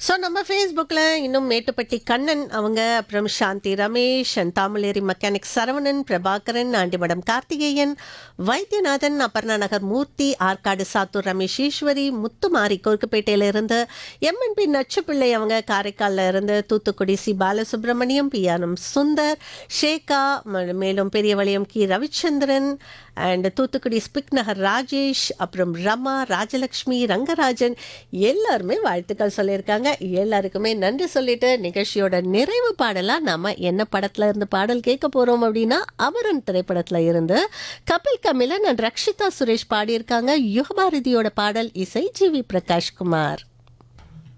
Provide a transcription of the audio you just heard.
so நம்ம ஃபேஸ்புக்கில் இன்னும் மேட்டுப்பட்டி கண்ணன் அவங்க அப்புறம் சாந்தி ரமேஷ் and தாமலேரி மெக்கானிக் சரவணன் பிரபாகரன் ஆண்டிமடம் கார்த்திகேயன் வைத்தியநாதன் அபர்ணா நகர் மூர்த்தி ஆற்காடு சாத்தூர் ரமேஷ் ஈஸ்வரி முத்துமாரி கொருக்குப்பேட்டையில இருந்து எம்என்பி நச்சுப்பிள்ளை அவங்க காரைக்காலில் இருந்து தூத்துக்குடி சி பாலசுப்ரமணியம் பியானம் சுந்தர் ஷேகா ம- மேலும் பெரியவளையம் கி ரவிச்சந்திரன் அண்ட் தூத்துக்குடி ஸ்பிக் நகர் ராஜேஷ் அப்புறம் ரமா ராஜலக்ஷ்மி ரங்கராஜன் எல்லாருமே வாழ்த்துக்கள் சொல்லியிருக்காங்க எல்லாருக்குமே நன்றி சொல்லிட்டு நிகழ்ச்சியோட நிறைவு பாடலா நாம என்ன படத்துல இருந்து பாடல் கேட்க போறோம் அப்படின்னா அமரன் திரைப்படத்துல இருந்து கபில் கமிலன் அண்ட் ரக்ஷிதா சுரேஷ் பாடியிருக்காங்க யுகபாரதியோட பாடல் இசை ஜி வி பிரகாஷ்குமார்